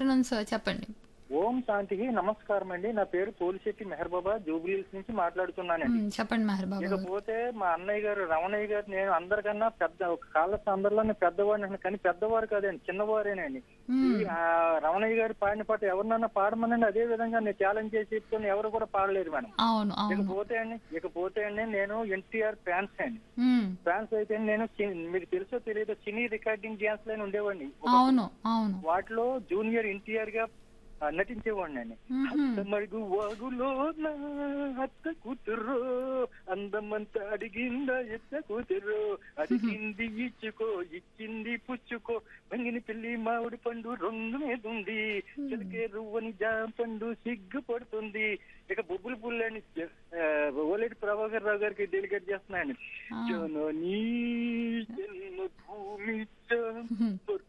ఉన్నాను సార్ చెప్పండి ఓం శాంతికి నమస్కారం అండి నా పేరు పోలిశెట్టి మెహర్ బాబా జూబ్లీహిల్స్ నుంచి మాట్లాడుతున్నానండి మ్మ్, చెప్పండి మెహర్ బాబు గారు. ఇకపోతే మా అన్నయ్య గారు రమణయ్య గారు నేను అందరికన్నా పెద్ద ఒక కాళ్ళ అందరిలోనే పెద్దవాడిని అంటున్నాను. కానీ పెద్దవారు కాదండి చిన్నవారేనండి మ్మ్. ఈ, ఆ, రమణయ్య గారు పాడిన పాట ఎవరినన్నా పాడమనండి అదే విధంగా నేను ఛాలెంజ్ చేసి చెప్తాను ఎవరు కూడా పాడలేరు మేడం అవును అవును ఇకపోతే అండి ఇకపోతే అండి నేను ఎన్టీఆర్ ఫ్యాన్స్ అండి మ్మ్. ఫ్యాన్స్ అయితే నేను చి- మీకు తెలుసో తెలియదో సినీ రికార్డింగ్ డ్యాన్స్ లైన్ ఉండేవాడిని ఒక అవును అవును వాటిలో జూనియర్ ఎన్టీఆర్ గా ఆ, నటించేవాడిని అండి మ్మ్. మరుగు వాగులో నా అత్త కూతురు అందమంతా అడిగిందా ఎత్త కూతురు అడిగింది ఇచ్చుకో ఇచ్చింది పుచ్చుకో మంగిని పిల్లి మామిడి పండు రంగు మీద ఉంది చిలకే రువ్వని జామ పండు సిగ్గుపడుతుంది ఇక బొబ్బులు పుల్లని ఓలేటి ప్రభాకర్ రావు గారికి డెలిగేట్ చేస్తున్నాను ఆ. జననీ జన్మభూమి చ